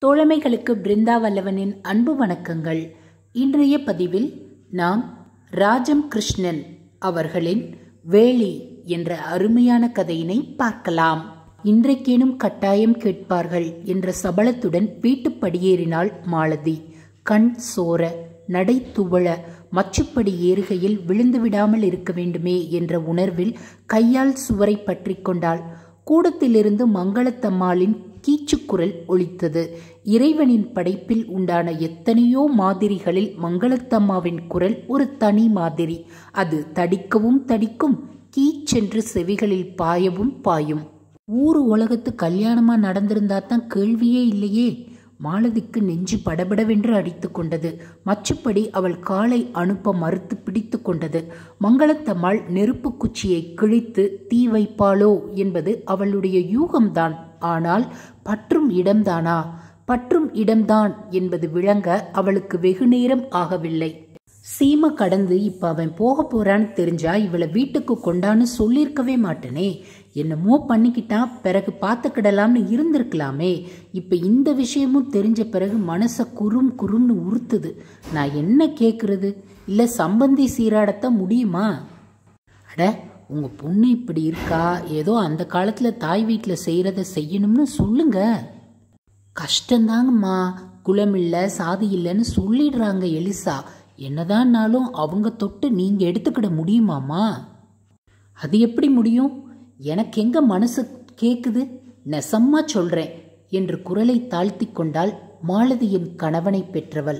தோழமைகளுக்கு பிருந்தா வல்லவனின் அன்பு வணக்கங்கள் இன்றைய பதிவில் நாம் ராஜம் கிருஷ்ணன் அவர்களின் வேலி என்ற அருமையான கதையினை பார்க்கலாம் இன்றைக்கேனும் கட்டாயம் கேட்பார்கள் என்ற சபலத்துடன் வீட்டு படியேறினாள் மாலதி கண் சோர நடை துவள மச்சுப்படி ஏறுகையில் விழுந்து விடாமல் இருக்க வேண்டுமே என்ற உணர்வில் கையால் சுவரை பற்றி கொண்டாள் கூடத்திலிருந்து மங்களத்தம்மாளின் கீச்சுக்குரல் ஒலித்தது இறைவனின் படைப்பில் உண்டான எத்தனையோ மாதிரிகளில் மங்களத்தம்மாவின் குரல் ஒரு தனி மாதிரி அது தடிக்கவும் தடிக்கும் கீச்சென்று செவிகளில் பாயவும் பாயும் ஊரு உலகத்து கல்யாணமா நடந்திருந்தா தான் கேள்வியே இல்லையே மாலதிக்கு நெஞ்சு படபடவென்று அடித்து கொண்டது மச்சுப்படி அவள் காலை அனுப்ப மறுத்து பிடித்து கொண்டது மங்களத்தம்மாள் நெருப்பு குச்சியை கிழித்து தீ வைப்பாளோ என்பது அவளுடைய யூகம்தான் ஆனால் பற்றும் இடம்தானா பற்றும் இடம்தான் என்பது விளங்க அவளுக்கு வெகு நேரம் ஆகவில்லை சீமை கடந்து இப்ப அவன் போக போறான்னு தெரிஞ்சா இவளை வீட்டுக்கு கொண்டான்னு சொல்லியிருக்கவே மாட்டேனே என்னமோ பண்ணிக்கிட்டான் பிறகு பார்த்துக்கிடலாம்னு இருந்திருக்கலாமே இப்ப இந்த விஷயமும் தெரிஞ்ச பிறகு மனச குறும் குறும்னு உறுத்துது நான் என்ன கேக்குறது இல்ல சம்பந்தி சீராடத்தான் முடியுமா அட உங்க பொண்ணு இப்படி இருக்கா ஏதோ அந்த காலத்துல தாய் வீட்டில் செய்யறத செய்யணும்னு சொல்லுங்க கஷ்டந்தாங்கம்மா குலம் இல்லை சாதி இல்லைன்னு சொல்லிடுறாங்க எலிசா என்னதான்னாலும் அவங்க தொட்டு நீங்க எடுத்துக்கிட முடியுமாமா அது எப்படி முடியும் எனக்கு எங்க மனசு கேக்குது நெசம்மா சொல்றேன் என்று குரலை தாழ்த்தி கொண்டால் மாலதியின் கணவனை பெற்றவள்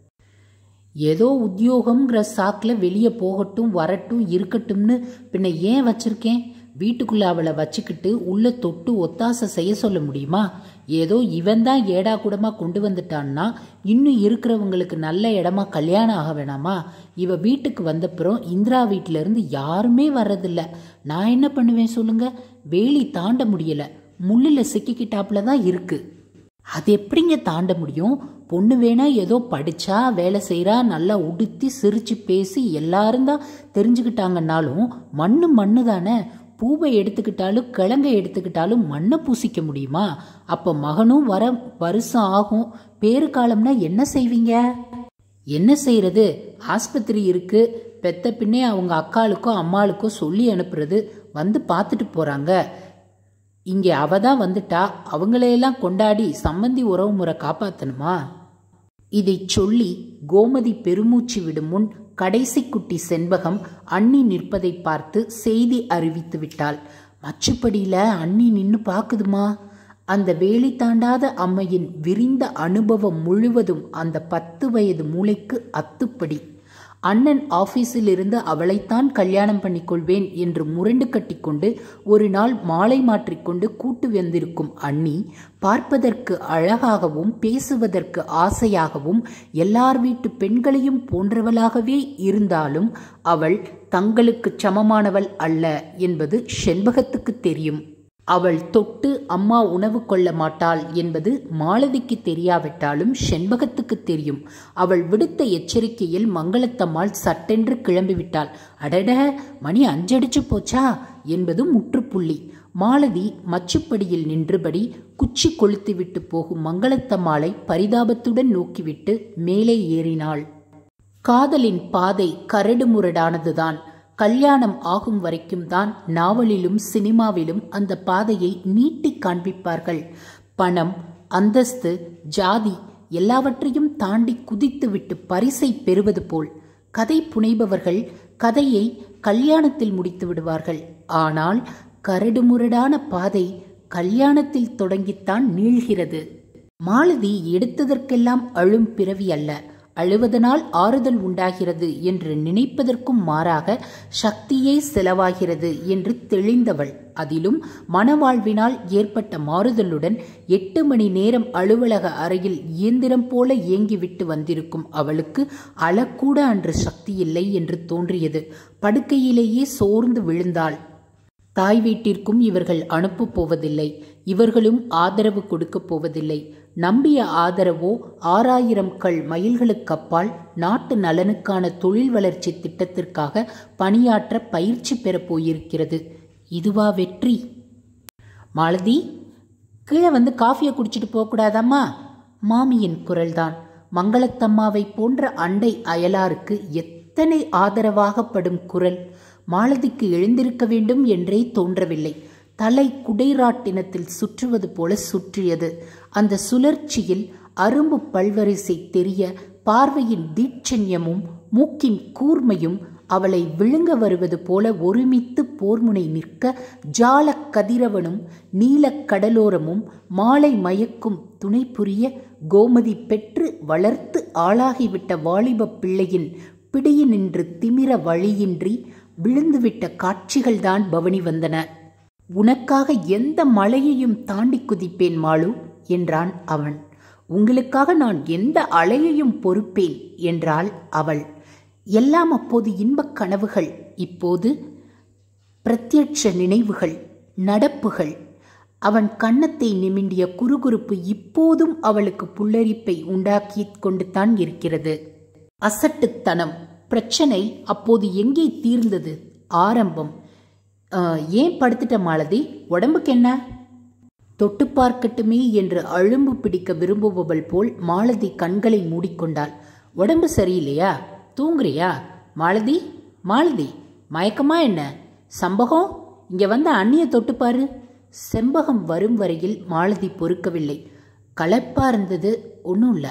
ஏதோ உத்தியோகம்ங்கிற சாக்கில் வெளியே போகட்டும் வரட்டும் இருக்கட்டும்னு பின்ன ஏன் வச்சிருக்கேன் வீட்டுக்குள்ள அவளை வச்சுக்கிட்டு உள்ள தொட்டு ஒத்தாசை செய்ய சொல்ல முடியுமா ஏதோ இவன் தான் ஏடா கூடமா கொண்டு வந்துட்டான்னா இன்னும் இருக்கிறவங்களுக்கு நல்ல இடமா கல்யாணம் ஆக வேணாமா இவ வீட்டுக்கு வந்தப்புறம் இந்திரா வீட்டில இருந்து யாருமே வர்றதில்ல நான் என்ன பண்ணுவேன் சொல்லுங்க வேலி தாண்ட முடியல முள்ளில சிக்கிக்கிட்டாப்புல தான் இருக்கு அது எப்படிங்க தாண்ட முடியும் பொண்ணு வேணா ஏதோ படிச்சா வேலை செய்கிறா நல்லா உடுத்தி சிரிச்சு பேசி எல்லாரும் தான் தெரிஞ்சுக்கிட்டாங்கன்னாலும் மண்ணு மண்ணு தானே பூவை எடுத்துக்கிட்டாலும் கிழங்கை எடுத்துக்கிட்டாலும் மண்ணை பூசிக்க முடியுமா அப்போ மகனும் வர வருஷம் ஆகும் பேரு காலம்னா என்ன செய்வீங்க என்ன செய்யறது ஆஸ்பத்திரி இருக்கு பெத்த பின்னே அவங்க அக்காளுக்கோ அம்மாளுக்கோ சொல்லி அனுப்புறது வந்து பார்த்துட்டு போறாங்க இங்கே அவ தான் வந்துட்டா அவங்களையெல்லாம் கொண்டாடி சம்பந்தி உறவு முறை காப்பாத்தணுமா இதை சொல்லி கோமதி பெருமூச்சு விடும் முன் கடைசி குட்டி செண்பகம் அண்ணி நிற்பதை பார்த்து செய்தி அறிவித்து விட்டாள் மச்சுப்படியில அண்ணி நின்னு பாக்குதுமா அந்த வேலி தாண்டாத அம்மையின் விரிந்த அனுபவம் முழுவதும் அந்த பத்து வயது மூளைக்கு அத்துப்படி அண்ணன் ஆபீஸில் இருந்து அவளைத்தான் கல்யாணம் பண்ணிக்கொள்வேன் என்று முரண்டு கட்டிக்கொண்டு ஒரு நாள் மாலை மாற்றிக்கொண்டு கூட்டு வந்திருக்கும் அண்ணி பார்ப்பதற்கு அழகாகவும் பேசுவதற்கு ஆசையாகவும் எல்லார் வீட்டு பெண்களையும் போன்றவளாகவே இருந்தாலும் அவள் தங்களுக்கு சமமானவள் அல்ல என்பது செண்பகத்துக்கு தெரியும் அவள் தொட்டு அம்மா உணவு கொள்ள மாட்டாள் என்பது மாலதிக்கு தெரியாவிட்டாலும் செண்பகத்துக்கு தெரியும் அவள் விடுத்த எச்சரிக்கையில் மங்களத்தம்மாள் சட்டென்று கிளம்பிவிட்டாள் அடட மணி அஞ்சடிச்சு போச்சா என்பது முற்றுப்புள்ளி மாலதி மச்சுப்படியில் நின்றபடி குச்சி கொளுத்துவிட்டு போகும் மங்களத்தம்மாளை பரிதாபத்துடன் நோக்கிவிட்டு மேலே ஏறினாள் காதலின் பாதை கரடுமுரடானதுதான் கல்யாணம் ஆகும் வரைக்கும் தான் நாவலிலும் சினிமாவிலும் அந்த பாதையை நீட்டி காண்பிப்பார்கள் பணம் அந்தஸ்து ஜாதி எல்லாவற்றையும் தாண்டி குதித்துவிட்டு பரிசை பெறுவது போல் கதை புனைபவர்கள் கதையை கல்யாணத்தில் முடித்து விடுவார்கள் ஆனால் கரடுமுரடான பாதை கல்யாணத்தில் தொடங்கித்தான் நீள்கிறது மாலதி எடுத்ததற்கெல்லாம் அழும் பிறவி அல்ல அழுவதனால் ஆறுதல் உண்டாகிறது என்று நினைப்பதற்கும் மாறாக சக்தியே செலவாகிறது என்று தெளிந்தவள் அதிலும் மனவாழ்வினால் ஏற்பட்ட மாறுதலுடன் எட்டு மணி நேரம் அலுவலக அறையில் இயந்திரம் போல இயங்கிவிட்டு வந்திருக்கும் அவளுக்கு அழக்கூட அன்று சக்தி இல்லை என்று தோன்றியது படுக்கையிலேயே சோர்ந்து விழுந்தாள் தாய் வீட்டிற்கும் இவர்கள் அனுப்பப் போவதில்லை இவர்களும் ஆதரவு கொடுக்கப் போவதில்லை நம்பிய ஆதரவோ ஆறாயிரம் கள் மைல்களுக்கு அப்பால் நாட்டு நலனுக்கான தொழில் வளர்ச்சி திட்டத்திற்காக பணியாற்ற பயிற்சி பெறப் போயிருக்கிறது இதுவா வெற்றி மாலதி கீழே வந்து காஃபியை குடிச்சிட்டு போகக்கூடாதாம்மா மாமியின் குரல்தான் மங்களத்தம்மாவை போன்ற அண்டை அயலாருக்கு எத்தனை ஆதரவாகப்படும் குரல் மாலதிக்கு எழுந்திருக்க வேண்டும் என்றே தோன்றவில்லை தலை குடைராட்டினத்தில் சுற்றுவது போல சுற்றியது அந்த சுழற்சியில் அரும்பு பல்வரிசை தெரிய பார்வையின் தீட்சண்யமும் மூக்கின் கூர்மையும் அவளை விழுங்க வருவது போல ஒருமித்து போர்முனை நிற்க ஜால கதிரவனும் நீலக் கடலோரமும் மாலை மயக்கும் துணை புரிய கோமதி பெற்று வளர்த்து ஆளாகிவிட்ட வாலிபப் பிள்ளையின் பிடியினின்று திமிர வழியின்றி விழுந்துவிட்ட காட்சிகள்தான் பவனி வந்தன உனக்காக எந்த மலையையும் தாண்டி குதிப்பேன் மாலு என்றான் அவன் உங்களுக்காக நான் எந்த அலையையும் பொறுப்பேன் என்றாள் அவள் எல்லாம் அப்போது இன்பக் கனவுகள் இப்போது பிரத்யட்ச நினைவுகள் நடப்புகள் அவன் கன்னத்தை நிமிண்டிய குறுகுறுப்பு இப்போதும் அவளுக்கு புல்லரிப்பை உண்டாக்கி கொண்டு தான் இருக்கிறது அசட்டுத்தனம் பிரச்சனை அப்போது எங்கே தீர்ந்தது ஆரம்பம் ஏன் படுத்துட்ட மாலதி உடம்புக்கு என்ன தொட்டு பார்க்கட்டுமே என்று அழும்பு பிடிக்க விரும்புபவள் போல் மாலதி கண்களை மூடிக்கொண்டாள் உடம்பு சரியில்லையா தூங்குறியா மாலதி மாலதி மயக்கமா என்ன சம்பகம் இங்க வந்த அண்ணிய தொட்டுப்பாரு செம்பகம் வரும் வரையில் மாலதி பொறுக்கவில்லை களைப்பா இருந்தது ஒன்றும் இல்லை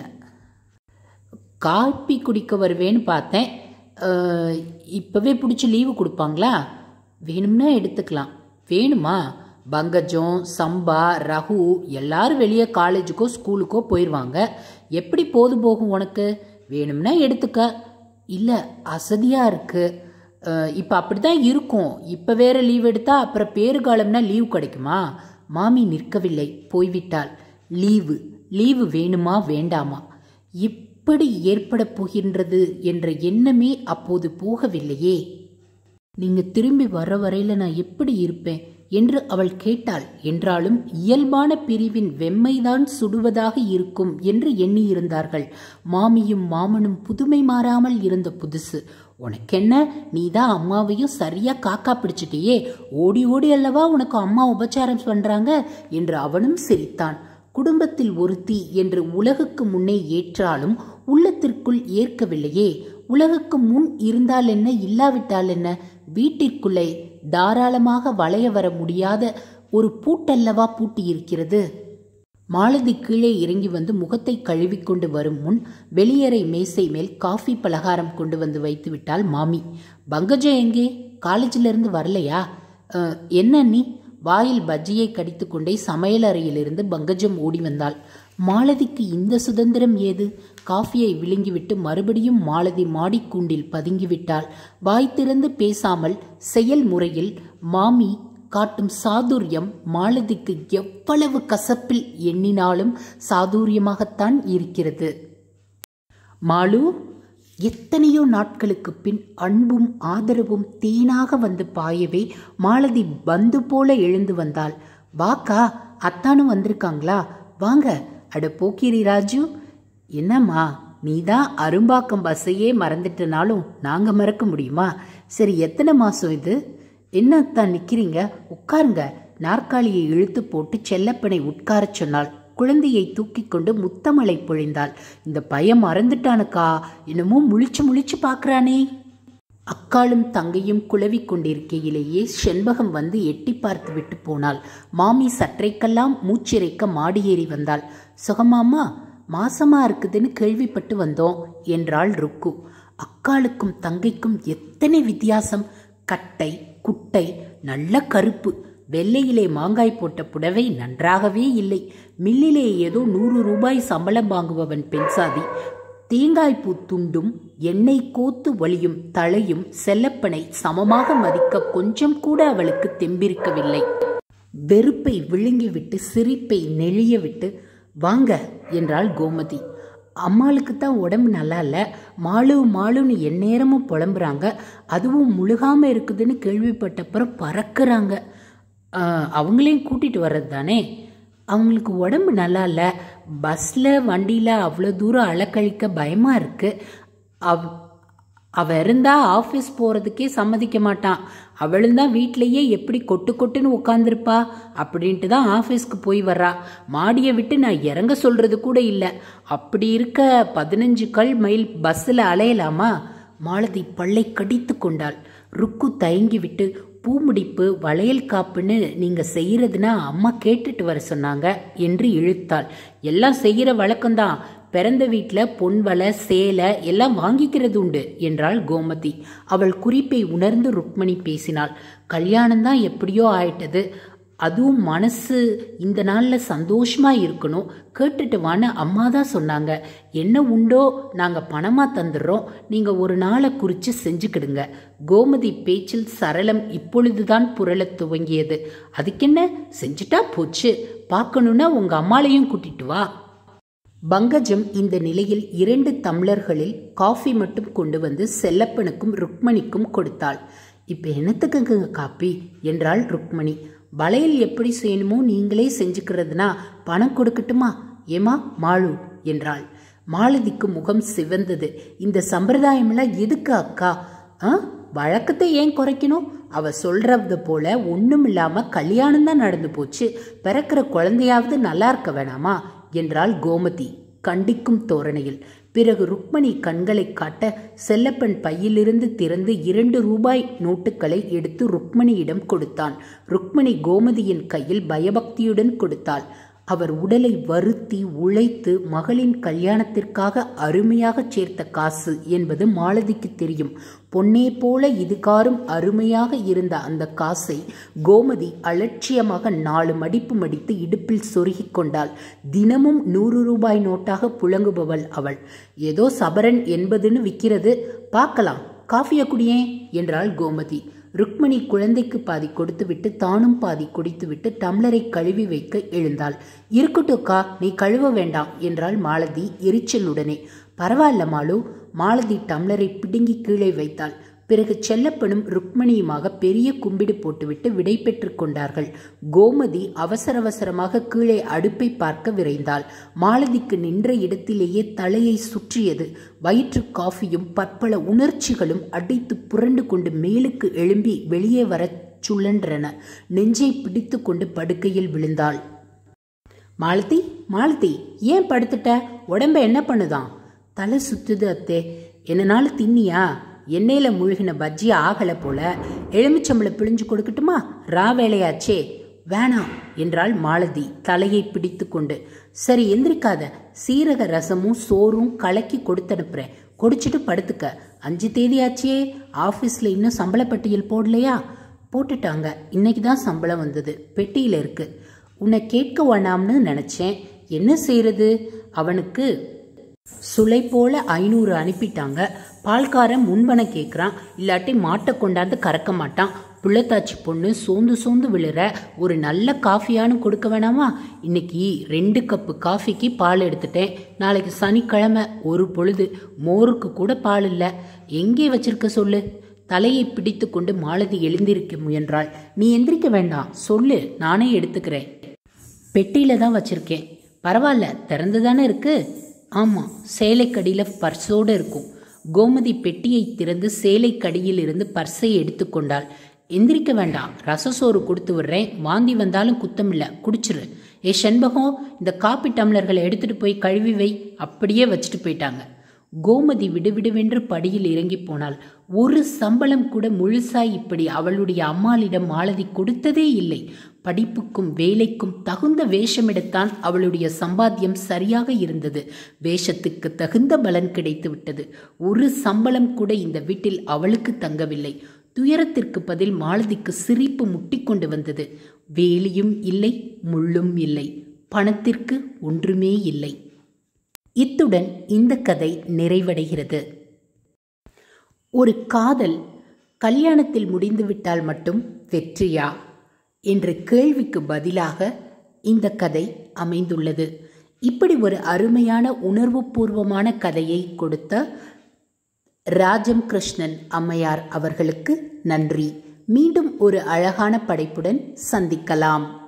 காப்பி குடிக்க வருவேன்னு பார்த்தேன் இப்போவே பிடிச்சி லீவு கொடுப்பாங்களா வேணும்னா எடுத்துக்கலாம் வேணுமா பங்கஜம் சம்பா ரகு எல்லாரும் வெளியே காலேஜுக்கோ ஸ்கூலுக்கோ போயிடுவாங்க எப்படி போது போகும் உனக்கு வேணும்னா எடுத்துக்க இல்லை அசதியாக இருக்குது இப்போ அப்படி தான் இருக்கும் இப்போ வேற லீவ் எடுத்தால் அப்புறம் பேறுகாலம்னா லீவ் கிடைக்குமா மாமி நிற்கவில்லை போய்விட்டாள் லீவு லீவு வேணுமா வேண்டாமா இப்படி ஏற்பட போகின்றது என்ற எண்ணமே அப்போது போகவில்லையே நீங்க திரும்பி வர வரையில நான் எப்படி இருப்பேன் என்று அவள் கேட்டாள் என்றாலும் இயல்பான பிரிவின் வெம்மைதான் சுடுவதாக இருக்கும் என்று எண்ணியிருந்தார்கள் மாமியும் மாமனும் புதுமை மாறாமல் இருந்த புதுசு உனக்கென்ன நீ தான் அம்மாவையும் சரியா காக்கா பிடிச்சிட்டியே ஓடி ஓடி அல்லவா உனக்கு அம்மா உபச்சாரம் பண்றாங்க என்று அவனும் சிரித்தான் குடும்பத்தில் ஒருத்தி என்று உலகுக்கு முன்னே ஏற்றாலும் உள்ளத்திற்குள் ஏற்கவில்லையே உலகுக்கு முன் இருந்தால் என்ன இல்லாவிட்டால் என்ன வீட்டிற்குள்ளே தாராளமாக வளைய வர முடியாத ஒரு பூட்டல்லவா பூட்டியிருக்கிறது மாலதி கீழே இறங்கி வந்து முகத்தை கழுவிக்கொண்டு வரும் முன் வெளியறை மேசை மேல் காஃபி பலகாரம் கொண்டு வந்து வைத்து விட்டாள் மாமி பங்கஜம் எங்கே காலேஜில் இருந்து வரலையா என்ன நீ வாயில் பஜ்ஜியை கடித்துக்கொண்டே சமையலறையிலிருந்து பங்கஜம் ஓடி வந்தாள் மாலதிக்கு இந்த சுதந்திரம் ஏது காஃபியை விழுங்கிவிட்டு மறுபடியும் மாலதி மாடிக்கூண்டில் பதுங்கிவிட்டாள் வாய் திறந்து பேசாமல் செயல்முறையில் மாமி காட்டும் சாதுரியம் மாலதிக்கு எவ்வளவு கசப்பில் எண்ணினாலும் சாதுரியமாகத்தான் இருக்கிறது மாலு எத்தனையோ நாட்களுக்கு பின் அன்பும் ஆதரவும் தேனாக வந்து பாயவே மாலதி பந்து போல எழுந்து வந்தாள் வாக்கா அத்தானும் வந்திருக்காங்களா வாங்க அட போக்கிரி ராஜு என்னம்மா நீ தான் அரும்பாக்கம் பஸ்ஸையே மறந்துட்டனாலும் நாங்கள் மறக்க முடியுமா சரி எத்தனை மாதம் இது என்ன தான் நிற்கிறீங்க உட்காருங்க நாற்காலியை இழுத்து போட்டு செல்லப்பனை உட்காரச் சொன்னாள் குழந்தையை தூக்கி கொண்டு முத்தமலை பொழிந்தாள் இந்த பையன் மறந்துட்டானுக்கா என்னமோ முழிச்சு முழிச்சு பார்க்கறானே அக்காளும் தங்கையும் குழவி கொண்டிருக்கையிலேயே செண்பகம் வந்து எட்டி பார்த்து விட்டு போனாள் மாமி சற்றைக்கெல்லாம் மூச்சிறைக்க மாடியேறி வந்தாள் சுகமாமா மாசமா இருக்குதுன்னு கேள்விப்பட்டு வந்தோம் என்றாள் ருக்கு அக்காளுக்கும் தங்கைக்கும் எத்தனை வித்தியாசம் கட்டை குட்டை நல்ல கருப்பு வெள்ளையிலே மாங்காய் போட்ட புடவை நன்றாகவே இல்லை மில்லிலே ஏதோ நூறு ரூபாய் சம்பளம் வாங்குபவன் பெண்சாதி தேங்காய்ப்பூ துண்டும் எண்ணெய் கோத்து வலியும் தலையும் செல்லப்பனை சமமாக மதிக்க கொஞ்சம் கூட அவளுக்கு தெம்பிருக்கவில்லை வெறுப்பை விழுங்கிவிட்டு சிரிப்பை நெளிய விட்டு வாங்க என்றாள் கோமதி அம்மாளுக்கு தான் உடம்பு நல்லா இல்லை மாலு மாலுன்னு எந்நேரமும் புலம்புறாங்க அதுவும் முழுகாமல் இருக்குதுன்னு கேள்விப்பட்டப்புறம் பறக்குறாங்க அவங்களையும் கூட்டிகிட்டு வர்றது தானே அவங்களுக்கு உடம்பு நல்லா இல்லை பஸ்ஸில் வண்டியில் அவ்வளோ தூரம் அலக்கழிக்க பயமாக இருக்குது அவ் அவ இருந்தா ஆஃபீஸ் போகிறதுக்கே சம்மதிக்க மாட்டான் அவளும் தான் வீட்லேயே எப்படி கொட்டு கொட்டுன்னு உட்காந்துருப்பா அப்படின்ட்டு தான் ஆஃபீஸ்க்கு போய் வர்றா மாடியை விட்டு நான் இறங்க சொல்கிறது கூட இல்லை அப்படி இருக்க பதினஞ்சு கல் மைல் பஸ்ஸில் அலையலாமா மாலதி பல்லை கடித்து கொண்டாள் ருக்கு தயங்கி விட்டு பூமுடிப்பு வளையல் காப்புன்னு நீங்கள் செய்கிறதுனா அம்மா கேட்டுட்டு வர சொன்னாங்க என்று இழுத்தாள் எல்லாம் செய்கிற வழக்கம்தான் பிறந்த வீட்டில் பொன் வலை சேலை எல்லாம் வாங்கிக்கிறது உண்டு என்றாள் கோமதி அவள் குறிப்பை உணர்ந்து ருக்மணி பேசினாள் கல்யாணம்தான் எப்படியோ ஆயிட்டது அதுவும் மனசு இந்த நாளில் சந்தோஷமா இருக்கணும் கேட்டுட்டு வான்னு அம்மா தான் சொன்னாங்க என்ன உண்டோ நாங்கள் பணமாக தந்துடுறோம் நீங்கள் ஒரு நாளை குறித்து செஞ்சுக்கிடுங்க கோமதி பேச்சில் சரளம் இப்பொழுதுதான் புரளத் துவங்கியது அதுக்கென்ன செஞ்சுட்டா போச்சு பார்க்கணுன்னா உங்கள் அம்மாளையும் கூட்டிட்டு வா பங்கஜம் இந்த நிலையில் இரண்டு தம்ளர்களில் காஃபி மட்டும் கொண்டு வந்து செல்லப்பனுக்கும் ருக்மணிக்கும் கொடுத்தாள் இப்போ என்னத்துக்குங்க காப்பி என்றாள் ருக்மணி வளையல் எப்படி செய்யணுமோ நீங்களே செஞ்சுக்கிறதுனா பணம் கொடுக்கட்டுமா ஏமா மாளு என்றாள் மாலதிக்கு முகம் சிவந்தது இந்த சம்பிரதாயமெல்லாம் எதுக்கு அக்கா ஆ வழக்கத்தை ஏன் குறைக்கணும் அவ சொல்றது போல ஒன்றும் இல்லாம கல்யாணம் தான் நடந்து போச்சு பிறக்கிற குழந்தையாவது நல்லா இருக்க வேணாமா என்றாள் கோமதி கண்டிக்கும் தோரணையில் பிறகு ருக்மணி கண்களை காட்ட செல்லப்பன் பையிலிருந்து திறந்து இரண்டு ரூபாய் நோட்டுகளை எடுத்து ருக்மணியிடம் கொடுத்தான் ருக்மணி கோமதியின் கையில் பயபக்தியுடன் கொடுத்தாள் அவர் உடலை வருத்தி உழைத்து மகளின் கல்யாணத்திற்காக அருமையாக சேர்த்த காசு என்பது மாலதிக்கு தெரியும் பொன்னே போல இதுகாரும் அருமையாக இருந்த அந்த காசை கோமதி அலட்சியமாக நாலு மடிப்பு மடித்து இடுப்பில் சொருகிக் கொண்டாள் தினமும் நூறு ரூபாய் நோட்டாக புழங்குபவள் அவள் ஏதோ சபரன் என்பதுன்னு விற்கிறது பார்க்கலாம் காஃபிய குடியே என்றாள் கோமதி ருக்மணி குழந்தைக்கு பாதி கொடுத்துவிட்டு தானும் பாதி குடித்துவிட்டு டம்ளரை கழுவி வைக்க எழுந்தாள் இருக்கட்டும்க்கா நீ கழுவ வேண்டாம் என்றாள் மாலதி எரிச்சலுடனே பரவாயில்ல மாலு மாலதி டம்ளரை பிடுங்கி கீழே வைத்தாள் பிறகு செல்லப்பனும் ருக்மணியுமாக பெரிய கும்பிடு போட்டுவிட்டு விடை பெற்று கொண்டார்கள் கோமதி அவசர அவசரமாக கீழே அடுப்பை பார்க்க விரைந்தாள் மாலதிக்கு நின்ற இடத்திலேயே தலையை சுற்றியது வயிற்று காஃபியும் பற்பல உணர்ச்சிகளும் அடித்து புரண்டு கொண்டு மேலுக்கு எழும்பி வெளியே வரச் சுழன்றன நெஞ்சை பிடித்து கொண்டு படுக்கையில் விழுந்தாள் மாலதி மாலதி ஏன் படுத்துட்ட உடம்ப என்ன பண்ணுதான் தலை சுத்துது அத்தே என்னனால தின்னியா எண்ணெயில் மூழ்கின பஜ்ஜி ஆகலை போல எலுமிச்சம்பளை பிழிஞ்சு கொடுக்கட்டுமா ரா வேலையாச்சே வேணாம் என்றாள் மாலதி தலையை பிடித்து கொண்டு சரி எந்திரிக்காத சீரக ரசமும் சோறும் கலக்கி கொடுத்தனுப்புறேன் குடிச்சிட்டு படுத்துக்க அஞ்சு தேதி ஆச்சே ஆஃபீஸில் இன்னும் சம்பள பட்டியல் போடலையா போட்டுட்டாங்க இன்னைக்கு தான் சம்பளம் வந்தது பெட்டியில் இருக்கு உன்னை கேட்க வேணாம்னு நினச்சேன் என்ன செய்யறது அவனுக்கு சுலை போல ஐநூறு அனுப்பிட்டாங்க பால்காரன் முன்பண கேட்குறான் இல்லாட்டி மாட்டை கொண்டாந்து கறக்க மாட்டான் புள்ளத்தாச்சி பொண்ணு சோந்து சோந்து விழுற ஒரு நல்ல காஃபியானு கொடுக்க வேணாமா இன்னைக்கு ரெண்டு கப்பு காஃபிக்கு பால் எடுத்துட்டேன் நாளைக்கு சனிக்கிழமை ஒரு பொழுது மோருக்கு கூட பால் இல்லை எங்கே வச்சிருக்க சொல்லு தலையை பிடித்து கொண்டு மாலதி எழுந்திருக்க முயன்றாள் நீ எந்திரிக்க வேண்டாம் சொல்லு நானே எடுத்துக்கிறேன் பெட்டியில தான் வச்சிருக்கேன் பரவாயில்ல திறந்து தானே இருக்கு ஆமாம் சேலைக்கடியில் பர்ஸோடு இருக்கும் கோமதி பெட்டியை திறந்து சேலைக்கடியில் இருந்து பர்ஸை எடுத்துக்கொண்டாள் எந்திரிக்க வேண்டாம் ரசசோறு கொடுத்து விடுறேன் வாந்தி வந்தாலும் குத்தமில்ல குடிச்சிரு ஏ செண்பகம் இந்த காப்பி டம்ளர்களை எடுத்துட்டு போய் கழுவி வை அப்படியே வச்சுட்டு போயிட்டாங்க கோமதி விடுவிடுவென்று படியில் இறங்கி போனாள் ஒரு சம்பளம் கூட முழுசாய் இப்படி அவளுடைய அம்மாளிடம் மாலதி கொடுத்ததே இல்லை படிப்புக்கும் வேலைக்கும் தகுந்த வேஷமிடத்தான் அவளுடைய சம்பாத்தியம் சரியாக இருந்தது வேஷத்துக்கு தகுந்த பலன் கிடைத்து விட்டது ஒரு சம்பளம் கூட இந்த வீட்டில் அவளுக்கு தங்கவில்லை துயரத்திற்கு பதில் மாலதிக்கு சிரிப்பு முட்டிக்கொண்டு வந்தது வேலியும் இல்லை முள்ளும் இல்லை பணத்திற்கு ஒன்றுமே இல்லை இத்துடன் இந்த கதை நிறைவடைகிறது ஒரு காதல் கல்யாணத்தில் முடிந்துவிட்டால் மட்டும் வெற்றியா என்ற கேள்விக்கு பதிலாக இந்த கதை அமைந்துள்ளது இப்படி ஒரு அருமையான உணர்வுபூர்வமான கதையை கொடுத்த ராஜம் கிருஷ்ணன் அம்மையார் அவர்களுக்கு நன்றி மீண்டும் ஒரு அழகான படைப்புடன் சந்திக்கலாம்